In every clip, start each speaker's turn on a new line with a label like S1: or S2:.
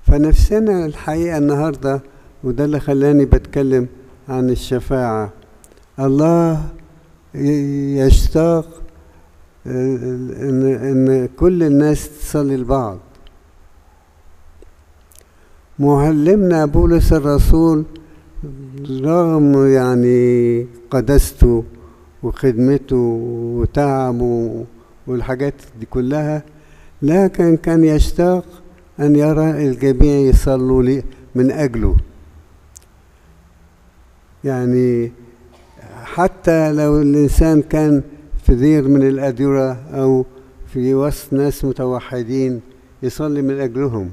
S1: فنفسنا الحقيقة النهاردة وده اللي خلاني بتكلم عن الشفاعة الله يشتاق إن, إن كل الناس تصلي لبعض معلمنا بولس الرسول رغم يعني قدسته وخدمته وتعبه والحاجات دي كلها لكن كان يشتاق أن يرى الجميع يصلوا لي من أجله يعني حتى لو الإنسان كان في دير من الأديرة أو في وسط ناس متوحدين يصلي من أجلهم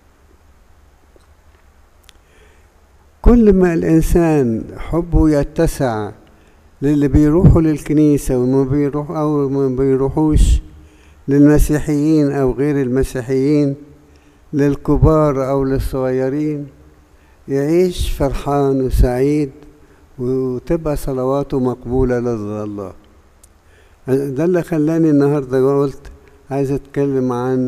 S1: كل ما الإنسان حبه يتسع للي بيروحوا للكنيسة وما بيروح أو ما بيروحوش للمسيحيين أو غير المسيحيين للكبار أو للصغيرين يعيش فرحان وسعيد وتبقى صلواته مقبولة لدى الله ده اللي خلاني النهاردة قلت عايز أتكلم عن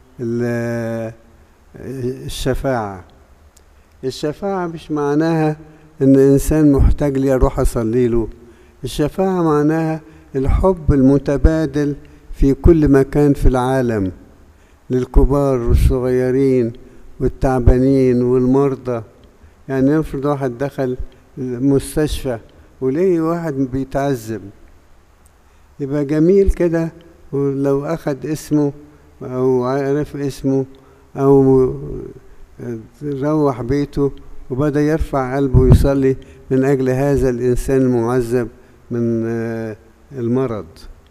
S1: الشفاعة الشفاعة مش معناها إن إنسان محتاج لي أروح أصلي له الشفاعة معناها الحب المتبادل في كل مكان في العالم للكبار والصغيرين والتعبانين والمرضى يعني نفرض واحد دخل مستشفى وليه واحد بيتعذب يبقى جميل كده ولو أخد اسمه أو عرف اسمه أو روح بيته وبدأ يرفع قلبه ويصلي من أجل هذا الإنسان المعذب من المرض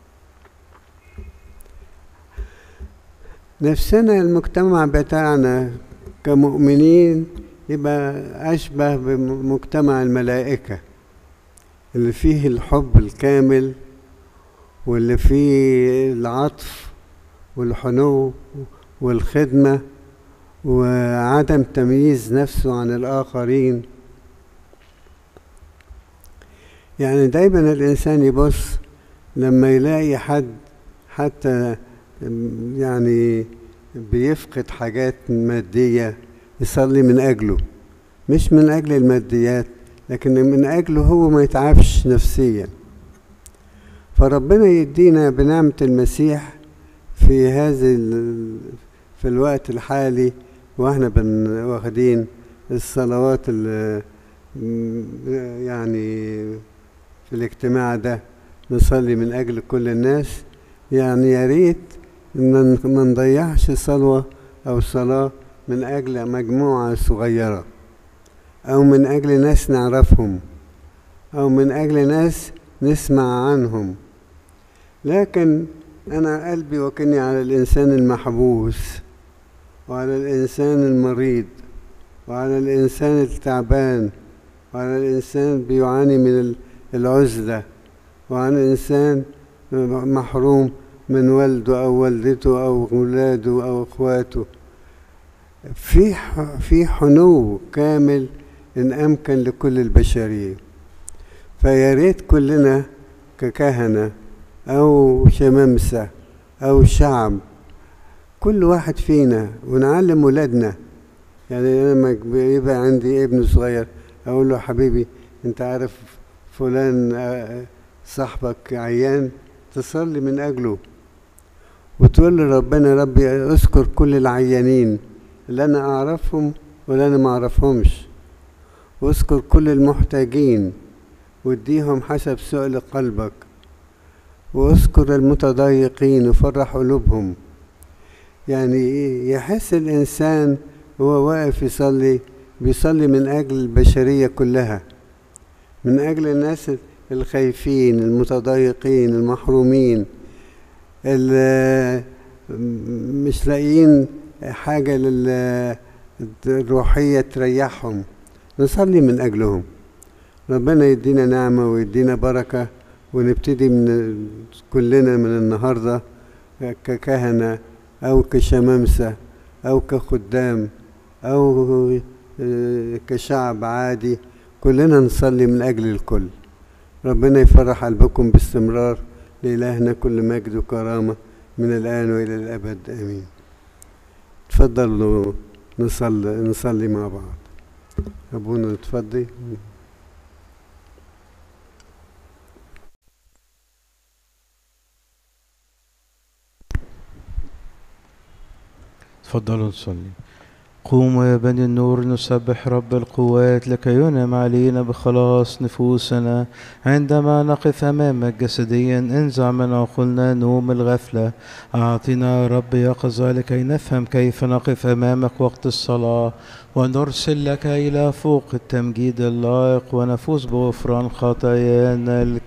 S1: نفسنا المجتمع بتاعنا كمؤمنين يبقى أشبه بمجتمع الملائكة اللي فيه الحب الكامل واللي فيه العطف والحنو والخدمة وعدم تمييز نفسه عن الآخرين يعني دايما الإنسان يبص لما يلاقي حد حتى يعني بيفقد حاجات مادية يصلي من أجله مش من أجل الماديات لكن من أجله هو ما يتعبش نفسيا فربنا يدينا بنعمة المسيح في هذه في الوقت الحالي واحنا بن واخدين الصلوات يعني في الاجتماع ده نصلي من أجل كل الناس يعني يا ريت ما نضيعش صلوة أو صلاة من أجل مجموعة صغيرة أو من أجل ناس نعرفهم أو من أجل ناس نسمع عنهم لكن أنا قلبي وكني على الإنسان المحبوس وعلى الإنسان المريض وعلى الإنسان التعبان وعلى الإنسان بيعاني من العزلة وعلى الإنسان محروم من والده أو والدته أو أولاده أو إخواته في في حنو كامل إن أمكن لكل البشرية فيا ريت كلنا ككهنة أو شمامسة أو شعب كل واحد فينا ونعلم ولادنا يعني أنا لما يبقى عندي ابن صغير أقول له حبيبي أنت عارف فلان صاحبك عيان تصلي من أجله وتقول لربنا ربي اذكر كل العيانين اللي أنا أعرفهم واللي أنا ما أعرفهمش واذكر كل المحتاجين واديهم حسب سؤل قلبك واذكر المتضايقين وفرح قلوبهم يعني يحس الإنسان وهو واقف يصلي بيصلي من أجل البشرية كلها من أجل الناس الخايفين المتضايقين المحرومين اللي مش لاقيين حاجة للروحية تريحهم نصلي من أجلهم ربنا يدينا نعمة ويدينا بركة ونبتدي من كلنا من النهاردة ككهنة أو كشمامسة أو كخدام أو كشعب عادي كلنا نصلي من أجل الكل ربنا يفرح قلبكم باستمرار لإلهنا كل مجد وكرامة من الآن وإلى الأبد آمين تفضلوا نصلي نصلي مع بعض أبونا اتفضل
S2: تفضلوا نصلي قوموا يا بني النور نسبح رب القوات لكي ينعم علينا بخلاص نفوسنا عندما نقف أمامك جسديا انزع من عقولنا نوم الغفلة أعطنا يا رب يقظة لكي نفهم كيف نقف أمامك وقت الصلاة ونرسل لك إلى فوق التمجيد اللائق ونفوز بغفران خطايانا